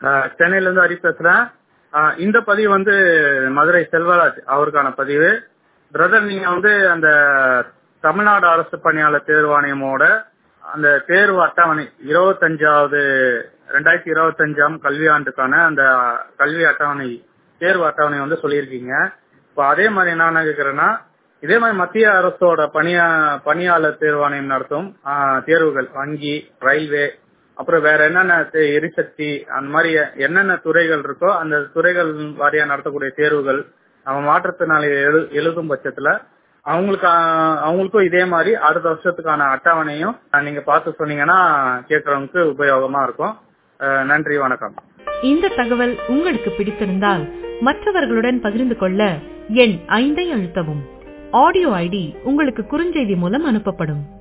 அஹ், சென்னையில இருந்து ஹரி பேசுறேன் அஹ், இந்த பதிவு வந்து மதுரை செல்வராஜ் அவருக்கான பதிவு பிரதர் நீங்க வந்து அந்த தமிழ்நாடு அரசு பணியாளர் தேர்வாணையமோட அந்த தேர்வு அட்டவணை இருபத்தஞ்சாவது ரெண்டாயிரத்தி இருபத்தஞ்சாம் கல்வியாண்டுக்கான அந்த கல்வி அட்டவணை தேர்வு அட்டவணை வந்து சொல்லியிருக்கீங்க இப்போ அதே மாதிரி நான் என்ன கேட்கறேன்னா இதே மாதிரி மத்திய அரசோட பணியா பணியாளர் தேர்வாணையம் நடத்தும் ஆஹ், தேர்வுகள் வங்கி ரயில்வே அப்புறம் வேற என்னென்ன தே- எரிசக்தி அந்த மாதிரி என்னென்ன துறைகள் இருக்கோ அந்த துறைகள் வாரியா நடத்தக்கூடிய தேர்வுகள் நம்ம மாற்றுத்திறனாளி எழு எழுதும் பட்சத்துல அவங்களுக்கு ஆஹ், அவங்களுக்கும் இதே மாதிரி அடுத்த வருஷத்துக்கான அட்டவணையும் ஆஹ், நீங்க பார்த்து சொன்னீங்கன்னா கேட்கறவங்களுக்கு உபயோகமா இருக்கும் ஆஹ், நன்றி வணக்கம் இந்த தகவல் உங்களுக்கு பிடித்திருந்தால் மற்றவர்களுடன் பகிர்ந்து கொள்ள எண் ஐந்தை அழுத்தவும் ஆடியோ ஐடி உங்களுக்கு குறுஞ்செய்தி மூலம் அனுப்பப்படும்